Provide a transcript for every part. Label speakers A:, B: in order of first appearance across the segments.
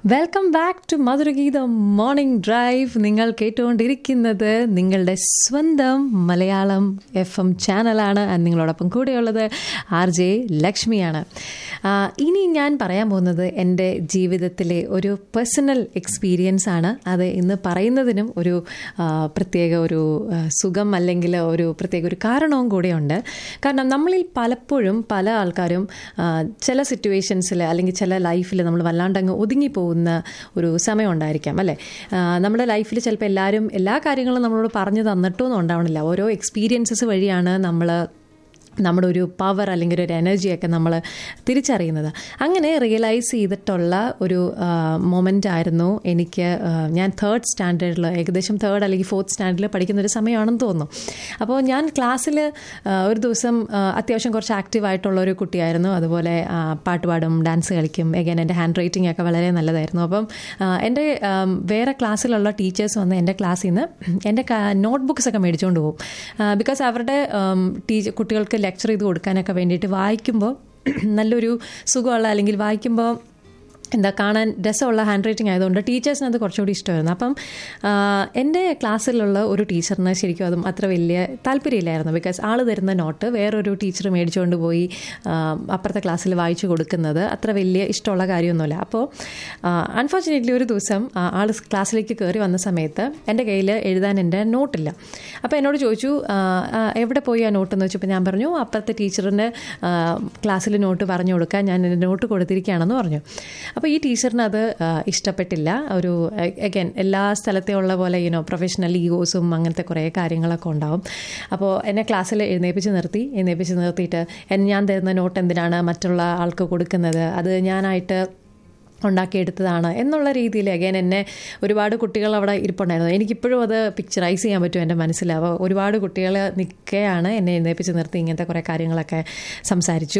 A: welcome back to Madhurageetha morning drive നിങ്ങൾ കേട്ടുകൊണ്ടിരിക്കുന്നത് നിങ്ങളുടെ സ്വന്തം മലയാളം എഫ് എം ചാനലാണ് ആൻഡ് നിങ്ങളോടൊപ്പം കൂടെയുള്ളത് ആർ ജെ ലക്ഷ്മിയാണ് ആ, ഇനി ഞാൻ പറയാൻ പോകുന്നത് എൻ്റെ ജീവിതത്തിലെ ഒരു പേഴ്സണൽ എക്സ്പീരിയൻസ് ആണ് അത് ഇന്ന് പറയുന്നതിനും ഒരു ആ, പ്രത്യേക ഒരു ആ, സുഖം അല്ലെങ്കിൽ ഒരു പ്രത്യേക ഒരു കാരണവും കൂടെയുണ്ട് കാരണം നമ്മളിൽ പലപ്പോഴും പല ആൾക്കാരും ആ, ചില സിറ്റുവേഷൻസിൽ അല്ലെങ്കിൽ ചില ലൈഫിൽ നമ്മൾ വല്ലാണ്ടങ്ങ് ഒതുങ്ങിപ്പോകുന്ന ഒരു സമയം ഉണ്ടായിരിക്കാം അല്ലേ ആ, നമ്മുടെ ലൈഫിൽ ചിലപ്പോൾ എല്ലാവരും എല്ലാ കാര്യങ്ങളും നമ്മളോട് പറഞ്ഞു തന്നിട്ടൊന്നും ഉണ്ടാവണില്ല ഓരോ എക്സ്പീരിയൻസസ് വഴിയാണ് നമ്മൾ നമ്മുടെ ഒരു പവർ അല്ലെങ്കിൽ ഒരു എനർജിയൊക്കെ നമ്മൾ തിരിച്ചറിയുന്നത് അങ്ങനെ റിയലൈസ് ചെയ്തിട്ടുള്ള ഒരു മൊമെൻ്റ് ആയിരുന്നു എനിക്ക് ആ, ഞാൻ തേർഡ് സ്റ്റാൻഡേർഡിൽ ഏകദേശം തേർഡ് അല്ലെങ്കിൽ ഫോർത്ത് സ്റ്റാൻഡേർഡിൽ പഠിക്കുന്ന ഒരു സമയമാണെന്ന് തോന്നുന്നു അപ്പോൾ ഞാൻ ക്ലാസ്സിൽ ഒരു ദിവസം ആ, അത്യാവശ്യം കുറച്ച് ആക്റ്റീവ് ആയിട്ടുള്ള ഒരു കുട്ടിയായിരുന്നു അതുപോലെ ആ, പാട്ട് പാടും ഡാൻസ് കളിക്കും എഗൈൻ എൻ്റെ ഹാൻഡ് റൈറ്റിംഗ് ഒക്കെ വളരെ നല്ലതായിരുന്നു അപ്പം ആ, എൻ്റെ ആം, വേറെ ക്ലാസ്സിലുള്ള ടീച്ചേഴ്സ് വന്ന് എൻ്റെ ക്ലാസ്സിൽ നിന്ന് എൻ്റെ നോട്ട് ബുക്സ് ഒക്കെ മേടിച്ചുകൊണ്ട് പോകും ബിക്കോസ് അവരുടെ ടീച്ചർ കുട്ടികൾക്ക് ലെക്ചർ ചെയ്ത് കൊടുക്കാനൊക്കെ വേണ്ടിയിട്ട് വായിക്കുമ്പോൾ നല്ലൊരു സുഖമുള്ള അല്ലെങ്കിൽ വായിക്കുമ്പോൾ എന്താ കാണാൻ രസമുള്ള ഹാൻഡ് റൈറ്റിംഗ് ആയതുകൊണ്ട് ടീച്ചേഴ്സിന് അത് കുറച്ചുകൂടി ഇഷ്ടമായിരുന്നു അപ്പം ആ, എൻ്റെ ക്ലാസ്സിലുള്ള ഒരു ടീച്ചറിന് ശരിക്കും അതും അത്ര വലിയ താല്പര്യമില്ലായിരുന്നു ബിക്കോസ് ആൾ തരുന്ന നോട്ട് വേറൊരു ടീച്ചർ മേടിച്ചുകൊണ്ട് പോയി ആ, അപ്പുറത്തെ ക്ലാസ്സിൽ വായിച്ചു കൊടുക്കുന്നത് അത്ര വലിയ ഇഷ്ടമുള്ള കാര്യമൊന്നുമില്ല അപ്പോൾ അൺഫോർച്ചുനേറ്റ്ലി ഒരു ദിവസം ആൾ ക്ലാസ്സിലേക്ക് കയറി വന്ന സമയത്ത് എൻ്റെ കയ്യിൽ എഴുതാൻ എൻ്റെ നോട്ടില്ല അപ്പോൾ എന്നോട് ചോദിച്ചു ആ, ആ, എവിടെ പോയി ആ നോട്ട് എന്ന് വെച്ചപ്പോൾ ഞാൻ പറഞ്ഞു അപ്പുറത്തെ ടീച്ചറിൻ്റെ ക്ലാസ്സിൽ നോട്ട് പറഞ്ഞു കൊടുക്കാൻ ഞാൻ എൻ്റെ നോട്ട് കൊടുത്തിരിക്കുകയാണെന്ന് പറഞ്ഞു അപ്പോൾ ഈ ടീച്ചറിന് അത് ആ, ഇഷ്ടപ്പെട്ടില്ല ഒരു അഗൈൻ എല്ലാ സ്ഥലത്തെ ഉള്ള പോലെ യുനോ പ്രൊഫഷണൽ ഈഗോസും അങ്ങനത്തെ കുറേ കാര്യങ്ങളൊക്കെ ഉണ്ടാവും അപ്പോൾ എന്നെ ക്ലാസ്സിൽ എഴുന്നേപ്പിച്ച് നിർത്തി എഴുന്നേപ്പിച്ച് നിർത്തിയിട്ട് എൻ- ഞാൻ തരുന്ന നോട്ട് എന്തിനാണ് മറ്റുള്ള ആൾക്ക് കൊടുക്കുന്നത് അത് ഞാനായിട്ട് ഉണ്ടാക്കിയെടുത്തതാണ് എന്നുള്ള രീതിയിൽ അഗൈൻ എന്നെ ഒരുപാട് കുട്ടികൾ അവിടെ ഇരിപ്പുണ്ടായിരുന്നു എനിക്കിപ്പോഴും അത് പിക്ചറൈസ് ചെയ്യാൻ പറ്റും എൻ്റെ മനസ്സിൽ അപ്പോൾ ഒരുപാട് കുട്ടികൾ നിൽക്കുകയാണ് എന്നെ എഴുന്നേപ്പിച്ച് നിർത്തി ഇങ്ങനത്തെ കുറേ കാര്യങ്ങളൊക്കെ സംസാരിച്ചു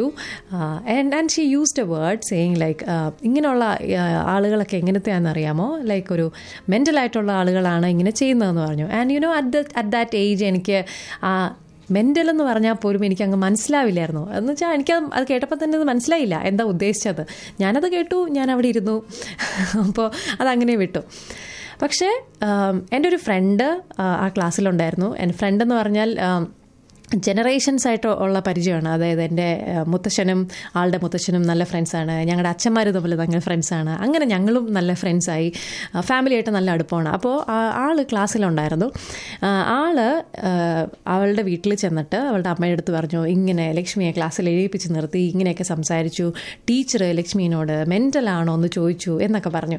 A: and and she used a word saying like ഇങ്ങനെയുള്ള ആ, ആളുകളൊക്കെ എങ്ങനത്തെയാണെന്ന് അറിയാമോ ലൈക്ക് ഒരു മെൻ്റലായിട്ടുള്ള ആളുകളാണ് ഇങ്ങനെ ചെയ്യുന്നതെന്ന് പറഞ്ഞു and you know at the at that age എനിക്ക് ആ മെൻ്റൽ എന്ന് പറഞ്ഞാൽ പോലും എനിക്ക് അങ്ങ് മനസ്സിലാവില്ലായിരുന്നു എന്ന് വെച്ചാൽ എനിക്ക് അത് കേട്ടപ്പോൾ തന്നെ അത് മനസ്സിലായില്ല എന്താ ഉദ്ദേശിച്ചത് ഞാനത് കേട്ടു ഞാൻ അവിടെ ഇരുന്നു അപ്പോൾ അതങ്ങനെ വിട്ടു പക്ഷേ ആം, എൻ്റെ ഒരു ഫ്രണ്ട് ആ ക്ലാസ്സിലുണ്ടായിരുന്നു എൻ്റെ ഫ്രണ്ട് എന്ന് പറഞ്ഞാൽ ആം, ജനറേഷൻസ് ആയിട്ട് ഉള്ള പരിചയമാണ് അതായത് എൻ്റെ ആ, മുത്തശ്ശനും ആളുടെ മുത്തശ്ശനും നല്ല ഫ്രണ്ട്സാണ് ഞങ്ങളുടെ അച്ഛന്മാർ തമ്മിൽ നല്ല ഫ്രണ്ട്സാണ് അങ്ങനെ ഞങ്ങളും നല്ല ഫ്രണ്ട്സായി ഫാമിലിയായിട്ട് നല്ല അടുപ്പമാണ് അപ്പോൾ ആൾ ക്ലാസ്സിലുണ്ടായിരുന്നു ആ, ആള് ആ, അവളുടെ വീട്ടിൽ ചെന്നിട്ട് അവളുടെ അമ്മയുടെ അടുത്ത് പറഞ്ഞു ഇങ്ങനെ ലക്ഷ്മിയെ ക്ലാസ്സിൽ എഴുതിപ്പിച്ച് നിർത്തി ഇങ്ങനെയൊക്കെ സംസാരിച്ചു ടീച്ചർ ലക്ഷ്മിയോട് മെൻ്റലാണോ എന്ന് ചോദിച്ചു എന്നൊക്കെ പറഞ്ഞു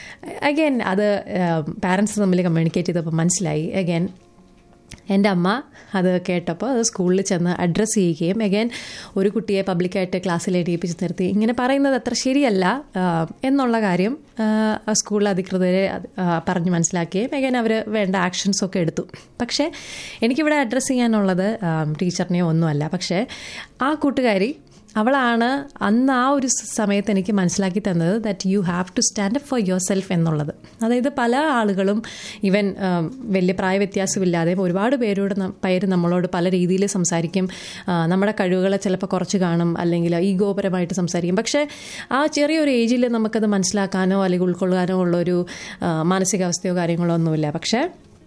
A: അഗൈൻ അത് പാരൻസ് തമ്മിൽ കമ്മ്യൂണിക്കേറ്റ് ചെയ്തപ്പോൾ മനസ്സിലായി അഗൈൻ എൻ്റെ അമ്മ അത് കേട്ടപ്പോൾ അത് സ്കൂളിൽ ചെന്ന് അഡ്രസ്സ് ചെയ്യുകയും അഗൈൻ ഒരു കുട്ടിയെ പബ്ലിക്കായിട്ട് ക്ലാസ്സിൽ എഴുതിപ്പിച്ച് നിർത്തി ഇങ്ങനെ പറയുന്നത് അത്ര ശരിയല്ല ആ, എന്നുള്ള കാര്യം ആ, സ്കൂൾ അധികൃതരെ അത്, ആ, പറഞ്ഞ് മനസ്സിലാക്കുകയും അഗൈൻ അവർ വേണ്ട ആക്ഷൻസ് ഒക്കെ എടുത്തു പക്ഷേ എനിക്കിവിടെ അഡ്രസ്സ് ചെയ്യാനുള്ളത് ആ, ടീച്ചറിനെയോ ഒന്നുമല്ല പക്ഷേ ആ കൂട്ടുകാരി അവളാണ് അന്ന് ആ ഒരു സ- സമയത്ത് എനിക്ക് മനസ്സിലാക്കി തന്നത് that you have to stand up for yourself എന്നുള്ളത് അതായത് പല ആളുകളും ഇവൻ ആം, വലിയ പ്രായ വ്യത്യാസമില്ലാതെ ഒരുപാട് പേരോട് ന- പേര് നമ്മളോട് പല രീതിയിൽ സംസാരിക്കും ആ, നമ്മുടെ കഴിവുകളെ ചിലപ്പോൾ കുറച്ച് കാണും അല്ലെങ്കിൽ ഈഗോപരമായിട്ട് സംസാരിക്കും പക്ഷേ ആ ചെറിയൊരു ഏജിൽ നമുക്കത് മനസ്സിലാക്കാനോ അല്ലെങ്കിൽ ഉൾക്കൊള്ളാനോ ഉള്ളൊരു ആ, മാനസികാവസ്ഥയോ കാര്യങ്ങളോ ഒന്നുമില്ല പക്ഷേ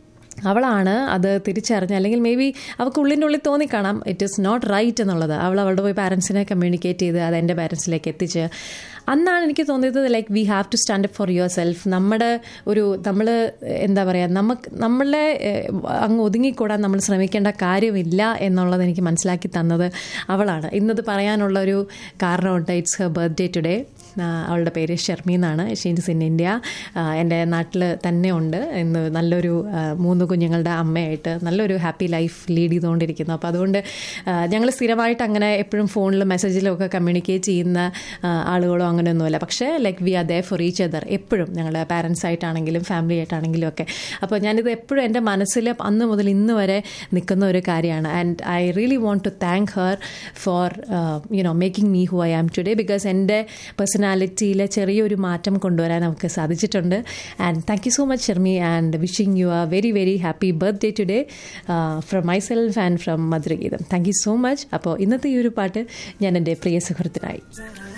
A: അവളാണ് അത് തിരിച്ചറിഞ്ഞ് അല്ലെങ്കിൽ മേ ബി അവൾക്ക് ഉള്ളിൻ്റെ ഉള്ളിൽ തോന്നിക്കാണാം ഇറ്റ് ഈസ് നോട്ട് റൈറ്റ് എന്നുള്ളത് അവൾ അവളുടെ പോയി പാരൻസിനെ കമ്മ്യൂണിക്കേറ്റ് ചെയ്ത് അത് എൻ്റെ പാരൻസിലേക്ക് എത്തിച്ച് അന്നാണ് എനിക്ക് തോന്നിയത് like we have to stand up for yourself നമ്മുടെ ഒരു നമ്മൾ എന്താ പറയുക നമുക്ക് നമ്മളെ ഏഹ്, അങ്ങ് ഒതുങ്ങിക്കൂടാൻ നമ്മൾ ശ്രമിക്കേണ്ട കാര്യമില്ല എന്നുള്ളത് എനിക്ക് മനസ്സിലാക്കി തന്നത് അവളാണ് ഇന്നത് പറയാനുള്ള ഒരു കാരണമുണ്ട് ഇറ്റ്സ് ഹെർ ബർത്ത്ഡേ ടുഡേ അവളുടെ പേര് ഷെർമി എന്നാണ് ഷീൻസ് ഇൻ ഇന്ത്യ എൻ്റെ നാട്ടിൽ തന്നെ ഉണ്ട് ഇന്ന് നല്ലൊരു ആ, മൂന്ന് കുഞ്ഞുങ്ങളുടെ അമ്മയായിട്ട് നല്ലൊരു ഹാപ്പി ലൈഫ് ലീഡ് ചെയ്തുകൊണ്ടിരിക്കുന്നു അപ്പോൾ അതുകൊണ്ട് ഞങ്ങൾ സ്ഥിരമായിട്ട് അങ്ങനെ എപ്പോഴും ഫോണിലും മെസ്സേജിലും ഒക്കെ കമ്മ്യൂണിക്കേറ്റ് ചെയ്യുന്ന ആ, ആളുകളോ അങ്ങനെയൊന്നുമില്ല പക്ഷേ like we are there for each other എപ്പോഴും ഞങ്ങൾ പാരൻസ് ആയിട്ടാണെങ്കിലും ഫാമിലി ആയിട്ടാണെങ്കിലും ഒക്കെ അപ്പോൾ ഞാനിത് എപ്പോഴും എൻ്റെ മനസ്സിൽ അന്ന് മുതൽ ഇന്ന് വരെ നിൽക്കുന്ന ഒരു കാര്യമാണ് and I really want to thank her for you know making me who I am today because എൻ്റെ പേഴ്സണാലിറ്റിയിലെ ചെറിയൊരു മാറ്റം കൊണ്ടുവരാൻ നമുക്ക് സാധിച്ചിട്ടുണ്ട് and thank you so much Shermi and wishing you a very very happy birthday today from myself and from Madhurageetham thank you so much അപ്പോൾ ഇന്നത്തെ ഈ ഒരു പാട്ട് ഞാൻ എൻ്റെ പ്രിയ സുഹൃത്തിനായി